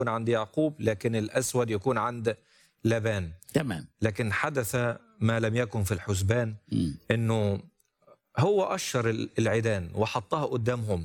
يكون عند يعقوب لكن الأسود يكون عند لبان تمام لكن حدث ما لم يكن في الحسبان مم. انه هو قشر ال- العيدان وحطها قدامهم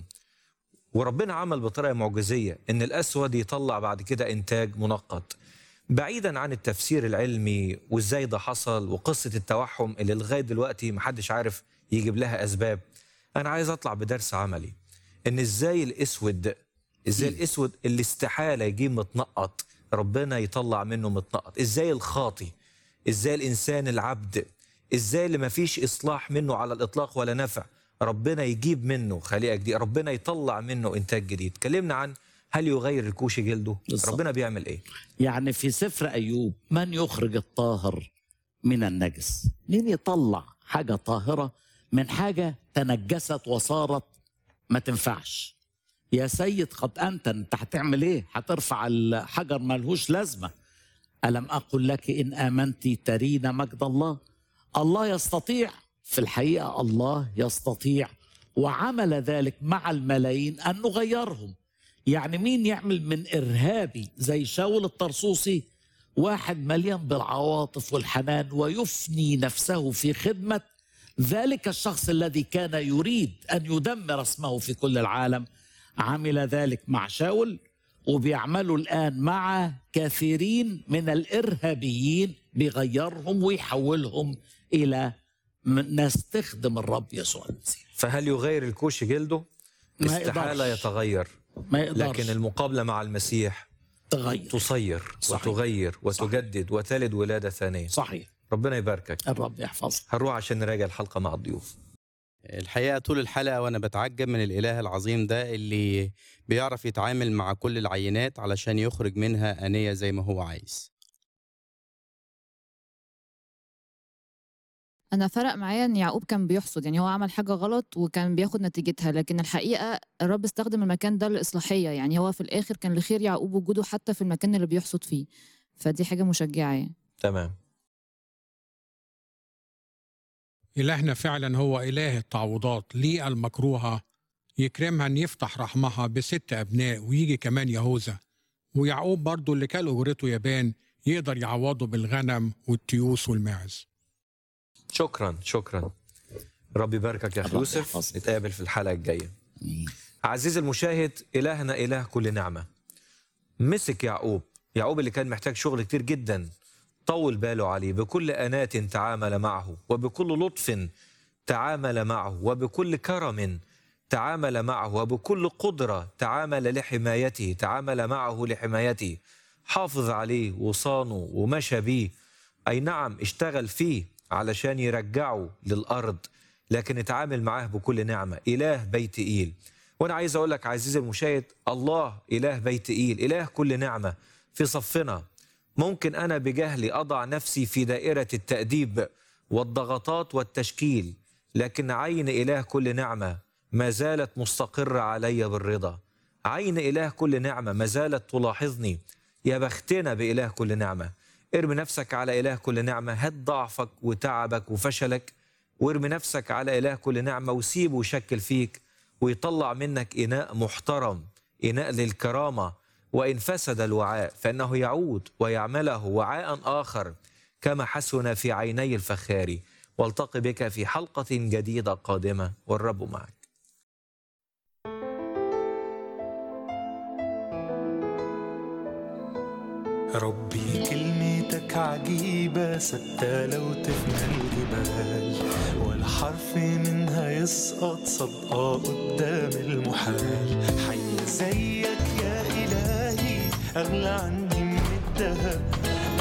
وربنا عمل بطريقه معجزيه ان الاسود يطلع بعد كده انتاج منقط بعيدا عن التفسير العلمي وازاي ده حصل وقصه التوحم اللي لغايه دلوقتي محدش عارف يجيب لها اسباب انا عايز اطلع بدرس عملي ان ازاي الاسود ده ازاي الاسود اللي استحاله يجيب متنقط ربنا يطلع منه متنقط ازاي الخاطي ازاي الانسان العبد ازاي اللي ما فيش اصلاح منه على الاطلاق ولا نفع ربنا يجيب منه خليقه جديده ربنا يطلع منه انتاج جديد كلمنا عن هل يغير الكوش جلده بالظبط. ربنا بيعمل ايه يعني في سفر أيوب من يخرج الطاهر من النجس مين يطلع حاجة طاهرة من حاجة تنجست وصارت ما تنفعش يا سيد قد أنت أنت هتعمل إيه هترفع الحجر ملهوش لازمة ألم أقل لك إن آمنت ترين مجد الله الله يستطيع في الحقيقة الله يستطيع وعمل ذلك مع الملايين أن نغيرهم يعني مين يعمل من إرهابي زي شاول الطرسوسي واحد مليان بالعواطف والحنان ويفني نفسه في خدمة ذلك الشخص الذي كان يريد أن يدمر اسمه في كل العالم عمل ذلك مع شاول وبيعملوا الآن مع كثيرين من الإرهابيين بيغيرهم ويحولهم إلى م- ناس تخدم الرب يسوع المسيح فهل يغير الكوش جلده ما استحاله يقدرش. يتغير ما يقدرش لكن المقابله مع المسيح تغير تصير صحيح. وتغير وتجدد وتلد ولاده ثانيه صحيح ربنا يباركك الرب يحفظك هنروح عشان نراجع الحلقه مع الضيوف الحقيقة طول الحلقة وأنا بتعجب من الإله العظيم ده اللي بيعرف يتعامل مع كل العينات علشان يخرج منها آنية زي ما هو عايز انا فرق معايا ان يعقوب كان بيحصد يعني هو عمل حاجه غلط وكان بياخد نتيجتها لكن الحقيقه الرب استخدم المكان ده للاصلاحيه يعني هو في الاخر كان لخير يعقوب وجوده حتى في المكان اللي بيحصد فيه فدي حاجه مشجعه يعني تمام إلهنا فعلا هو إله التعويضات ليه المكروهة يكرمها أن يفتح رحمها بست أبناء ويجي كمان يهوذا ويعقوب برضو اللي كان أجرته يبان يقدر يعوضه بالغنم والتيوس والماعز شكرا شكرا رب يباركك يا اخي الرب يوسف يحفظك. نتقابل في الحلقه الجايه آمين. عزيزي المشاهد إلهنا إله كل نعمة مسك يعقوب يعقوب اللي كان محتاج شغل كتير جدا طول باله عليه بكل أنات تعامل معه وبكل لطف تعامل معه وبكل كرم تعامل معه وبكل قدرة تعامل لحمايته تعامل معه لحمايته حافظ عليه وصانه ومشى بيه أي نعم اشتغل فيه علشان يرجعه للأرض لكن اتعامل معاه بكل نعمة إله بيت إيل وأنا عايز أقول لك عزيزي المشاهد الله إله بيت إيل إله كل نعمة في صفنا ممكن أنا بجهلي أضع نفسي في دائرة التأديب والضغطات والتشكيل لكن عين إله كل نعمة ما زالت مستقرة علي بالرضا عين إله كل نعمة ما زالت تلاحظني يا بختنا بإله كل نعمة ارمي نفسك على إله كل نعمة هد ضعفك وتعبك وفشلك وارمي نفسك على إله كل نعمة وسيبه يشكل فيك ويطلع منك إناء محترم إناء للكرامة وإن فسد الوعاء فإنه يعود ويعمله وعاء آخر كما حسن في عيني الفخار والتقي بك في حلقة جديدة قادمة والرب معك ربي كلمتك عجيبة ثابتة لو تفنى الجبال ولا حرف منها يسقط صدقة قدام المحال حي زيك يا إلهي أغلى عني من الذهب